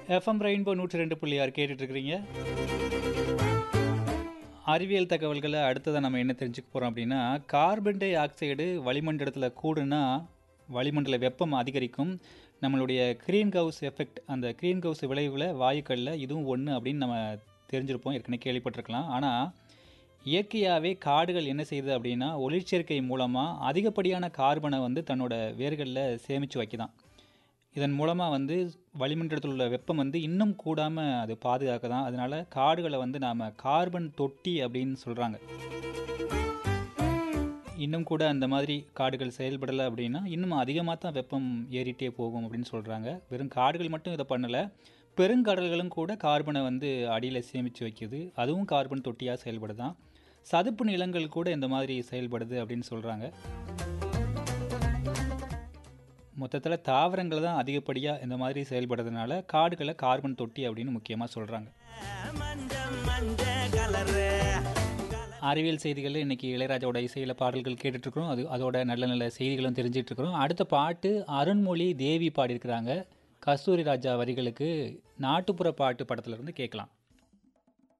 FM rainbow நூற்றி ரெண்டு புள்ளி ஆறு கேட்டுட்டு இருக்கிறீங்க அறிவியல் தகவல்களை அடுத்ததாக நம்ம என்ன தெரிஞ்சுக்க போகிறோம் அப்படின்னா கார்பன் டை ஆக்சைடு வளிமண்டலத்தில் கூடுனா வளிமண்டல வெப்பம் அதிகரிக்கும் நம்மளுடைய க்ரீன் ஹவுஸ் எஃபெக்ட் அந்த க்ரீன் ஹவுஸ் விளைவுகளை வாயுக்களில் இதுவும் ஒன்று அப்படின்னு நம்ம தெரிஞ்சிருப்போம் ஏற்கனவே கேள்விப்பட்டிருக்கலாம் ஆனால் இயற்கையாகவே காடுகள் என்ன செய்யுது அப்படின்னா ஒளிச்சேர்க்கை மூலமாக அதிகப்படியான கார்பனை வந்து தன்னோட வேர்களில் சேமித்து வைக்குதான் இதன் மூலமாக வந்து வளிமண்டலத்தில் உள்ள வெப்பம் வந்து இன்னும் கூடாமல் அது பாதுகாக்க தான் அதனால் காடுகளை வந்து நாம் கார்பன் தொட்டி அப்படின்னு சொல்கிறாங்க இன்னும் கூட அந்த மாதிரி காடுகள் செயல்படலை அப்படின்னா இன்னும் அதிகமாக தான் வெப்பம் ஏறிட்டே போகும் அப்படின்னு சொல்கிறாங்க வெறும் காடுகள் மட்டும் இதை பண்ணலை பெருங்கடல்களும் கூட கார்பனை வந்து அடியில் சேமித்து வைக்குது அதுவும் கார்பன் தொட்டியாக செயல்படுதான் சதுப்பு நிலங்கள் கூட இந்த மாதிரி செயல்படுது அப்படின்னு சொல்கிறாங்க மொத்தத்தில் தாவரங்கள் தான் அதிகப்படியாக இந்த மாதிரி செயல்படுறதுனால காடுகளை கார்பன் தொட்டி அப்படின்னு முக்கியமாக சொல்கிறாங்க அறிவியல் செய்திகளில் இன்றைக்கி இளையராஜாவோட இசையில் பாடல்கள் கேட்டுட்ருக்குறோம் அது அதோட நல்ல நல்ல செய்திகளும் தெரிஞ்சிட்ருக்குறோம் அடுத்த பாட்டு அருண்மொழி தேவி பாடியிருக்கிறாங்க கஸ்தூரி ராஜா வரிகளுக்கு நாட்டுப்புற பாட்டு படத்துலேருந்து கேட்கலாம்